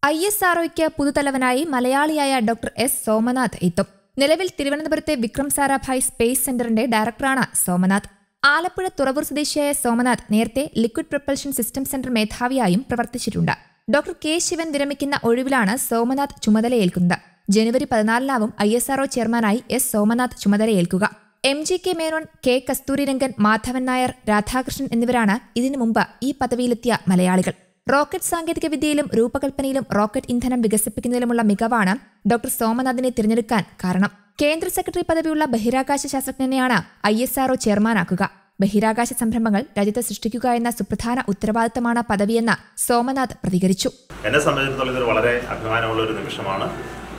I S ആർഒയ്ക്ക് പുതുതലവനായി മലയാളിയായ doctor S Somnath എത്തും നിലവിൽ തിരുവനന്തപുരത്തെ വിക്രം സാരാഭായ് സ്പേസ് സെന്ററിന്റെ ഡയറക്ടറാണ് സോമനാഥ് ആലപ്പുഴ തുറവൂർ സ്വദേശിയായ സോമനാഥ് നേരത്തെ ലിക്വിഡ് പ്രൊപ്പൽഷൻ സിസ്റ്റം സെന്റർ മേധാവിയായും പ്രവർത്തിച്ചിട്ടുണ്ട് ഡോക്ടർ കെ ശിവൻ വിരമിക്കുന്ന ഒഴിവിലാണ് സോമനാഥ് ചുമതലയേൽക്കുന്നത് ജനുവരി പതിനാലിനാവും ഐ എസ് ആർഒ ചെയർമാനായി എസ് സോമനാഥ് ചുമതലയേൽക്കുക M G K Menon K Kasturirangan Madhavan Nair Radhakrishnan എന്നിവരാണ് ഇതിനു മുമ്പ് ഈ പദവിയിലെത്തിയ മലയാളികൾ റോക്കറ്റ് സാങ്കേതിക വിദ്യയിലും രൂപകൽപ്പനയിലും റോക്കറ്റ് ഇന്ധനം വികസിപ്പിക്കുന്നതിലുമുള്ള മികവാണ് ഡോക്ടർ സോമനാഥിനെ തിരഞ്ഞെടുക്കാൻ കാരണം കേന്ദ്ര സെക്രട്ടറി പദവിയുള്ള ബഹിരാകാശ ശാസ്ത്രജ്ഞനെയാണ് ഐ എസ് ആർഒ ചെയർമാനാക്കുക ബഹിരാകാശ സംരംഭങ്ങൾ രാജ്യത്ത് സൃഷ്ടിക്കുക എന്ന സുപ്രധാന ഉത്തരവാദിത്തമാണ് പദവിയെന്ന് സോമനാഥ് പ്രതികരിച്ചു എന്നെ സംബന്ധിച്ചിടത്തോളം ഇതൊരു വളരെ അഭിമാനമുള്ള ഒരു നിമിഷമാണ്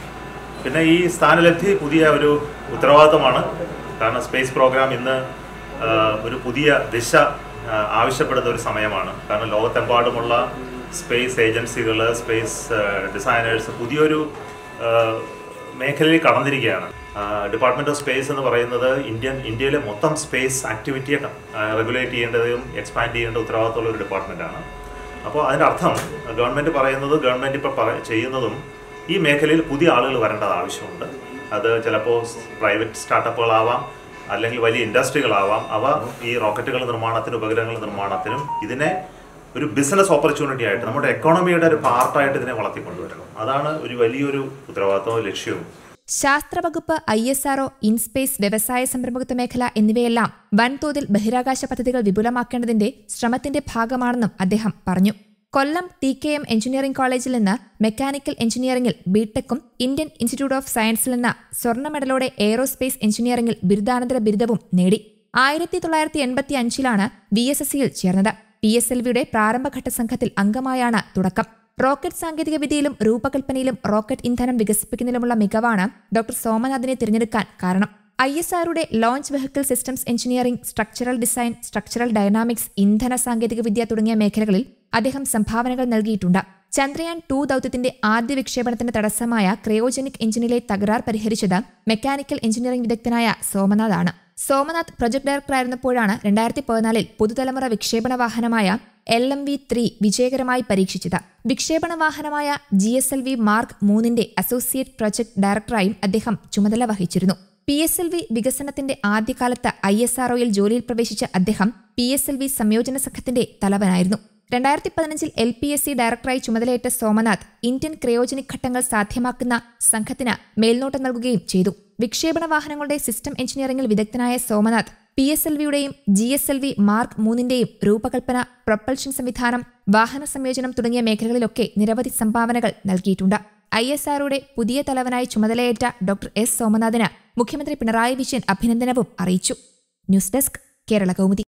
പിന്നെ ഈ സ്ഥാനലബ്ധി പുതിയ ഒരു ഉത്തരവാദിത്തമാണ് കാരണം സ്പേസ് പ്രോഗ്രാം ഇന്ന് ആ, ഒരു പുതിയ ദിശ ആ, ആവശ്യപ്പെടുന്ന ഒരു സമയമാണ് കാരണം ലോകത്തെമ്പാടുമുള്ള സ്പേസ് ഏജൻസികൾ സ്പേസ് ഡിസൈനേഴ്സ് പുതിയൊരു ആ, മേഖലയിൽ കടന്നിരിക്കുകയാണ് ഡിപ്പാർട്ട്മെന്റ് ഓഫ് സ്പേസ് എന്ന് പറയുന്നത് ഇന്ത്യൻ ഇന്ത്യയിലെ മൊത്തം സ്പേസ് ആക്ടിവിറ്റിയെ റെഗുലേറ്റ് ചെയ്യേണ്ടതും എക്സ്പാൻഡ് ചെയ്യേണ്ട ഉത്തരവാദിത്തമുള്ള ഒരു ഡിപ്പാർട്ട്മെന്റാണ് അപ്പോൾ അതിൻ്റെ അർത്ഥം ഗവൺമെൻറ് പറയുന്നത് ഗവൺമെൻറ് ഇപ്പോൾ പറ ചെയ്യുന്നതും ഈ മേഖലയിൽ പുതിയ ആളുകൾ വരേണ്ടത് ആവശ്യമുണ്ട് അത് ചിലപ്പോൾ പ്രൈവറ്റ് സ്റ്റാർട്ടപ്പുകളാവാം അല്ലെങ്കിൽ വലിയ ഇൻഡസ്ട്രികളാവാം അവ ഈ റോക്കറ്റുകൾ നിർമ്മാണത്തിനും ഉപഗ്രഹങ്ങൾ നിർമ്മാണത്തിനും ഇതിനെ ഒരു ബിസിനസ് ഓപ്പർച്യൂണിറ്റി ആയിട്ട് നമ്മുടെ എക്കോണമിയുടെ ഒരു പാർട്ടായിട്ട് ഇതിനെ വളർത്തിക്കൊണ്ടുവരണം അതാണ് ഒരു വലിയൊരു ഉത്തരവാദിത്തവും ലക്ഷ്യവും ശാസ്ത്രവകുപ്പ് ഐ എസ് ആർഒ ഇൻസ്പേസ് വ്യവസായ സംരംഭകത്വ മേഖല എന്നിവയെല്ലാം വൻതോതിൽ ബഹിരാകാശ പദ്ധതികൾ വിപുലമാക്കേണ്ടതിന്റെ ശ്രമത്തിന്റെ ഭാഗമാണെന്നും അദ്ദേഹം പറഞ്ഞു Kollam T K M engineering കോളേജിൽ നിന്ന് മെക്കാനിക്കൽ എഞ്ചിനീയറിംഗിൽ ബിടെക്കും ഇന്ത്യൻ ഇൻസ്റ്റിറ്റ്യൂട്ട് ഓഫ് സയൻസിൽ നിന്ന് സ്വർണ്ണ മെഡലോടെ എയ്റോസ്പേസ് എഞ്ചിനീയറിംഗിൽ ബിരുദാനന്തര ബിരുദവും നേടി ആയിരത്തി തൊള്ളായിരത്തി എൺപത്തി അഞ്ചിലാണ് വി എസ് എസ് സിയിൽ ചേർന്നത് പി എസ് എൽ വിയുടെ പ്രാരംഭഘട്ട സംഘത്തിൽ അംഗമായാണ് തുടക്കം റോക്കറ്റ് സാങ്കേതിക വിദ്യയിലും രൂപകൽപ്പനയിലും റോക്കറ്റ് ഇന്ധനം വികസിപ്പിക്കുന്നതിലുമുള്ള മികവാണ് ഡോക്ടർ സോമനാഥിനെ തിരഞ്ഞെടുക്കാൻ കാരണം ഐ എസ് ആറുടെ launch vehicle systems engineering structural design structural dynamics ഇന്ധന സാങ്കേതിക വിദ്യ തുടങ്ങിയ മേഖലകളിൽ അദ്ദേഹം സംഭാവനകൾ നൽകിയിട്ടുണ്ട് ചന്ദ്രയാൻ ടു ദൌത്യത്തിന്റെ ആദ്യ വിക്ഷേപണത്തിന് തടസ്സമായ ക്രയോജനിക് എഞ്ചിനിലെ തകരാർ പരിഹരിച്ചത് മെക്കാനിക്കൽ എഞ്ചിനീയറിംഗ് വിദഗ്ധനായ സോമനാഥാണ് സോമനാഥ് പ്രൊജക്ട് ഡയറക്ടറായിരുന്നപ്പോഴാണ് രണ്ടായിരത്തി പതിനാലിൽ പുതുതലമുറ വിക്ഷേപണ വാഹനമായ എൽ എം വി ത്രീ വിജയകരമായി പരീക്ഷിച്ചത് വിക്ഷേപണ വാഹനമായ G S L V mark മൂന്നിന്റെ അസോസിയേറ്റ് പ്രൊജക്ട് ഡയറക്ടറായും അദ്ദേഹം ചുമതല വഹിച്ചിരുന്നു പി എസ് എൽ വി വികസനത്തിന്റെ ആദ്യകാലത്ത് ഐ എസ് ആർഒയിൽ ജോലിയിൽ പ്രവേശിച്ച അദ്ദേഹം പി എസ് എൽ വി സംയോജന സംഘത്തിന്റെ തലവനായിരുന്നു രണ്ടായിരത്തി പതിനഞ്ചിൽ എൽ പി എസ് സി ഡയറക്ടറായി ചുമതലയേറ്റ സോമനാഥ് ഇന്ത്യൻ ക്രയോജനിക് ഘട്ടങ്ങൾ സാധ്യമാക്കുന്ന സംഘത്തിന് മേൽനോട്ടം നൽകുകയും ചെയ്തു വിക്ഷേപണ വാഹനങ്ങളുടെ സിസ്റ്റം എഞ്ചിനീയറിംഗിൽ വിദഗ്ധനായ സോമനാഥ് പി എസ് എൽ വിയുടെയും G S L V mark മൂന്നിന്റെയും രൂപകൽപ്പന പ്രൊപ്പൽഷൻ സംവിധാനം വാഹന സംയോജനം തുടങ്ങിയ മേഖലകളിലൊക്കെ നിരവധി സംഭാവനകൾ നൽകിയിട്ടുണ്ട് ഐ എസ് ആറുടെ പുതിയ തലവനായി ചുമതലയേറ്റ ഡോക്ടർ എസ് സോമനാഥിന് മുഖ്യമന്ത്രി പിണറായി വിജയൻ അഭിനന്ദനവും അറിയിച്ചു ന്യൂസ് ഡെസ്ക് കേരള കൗമുദി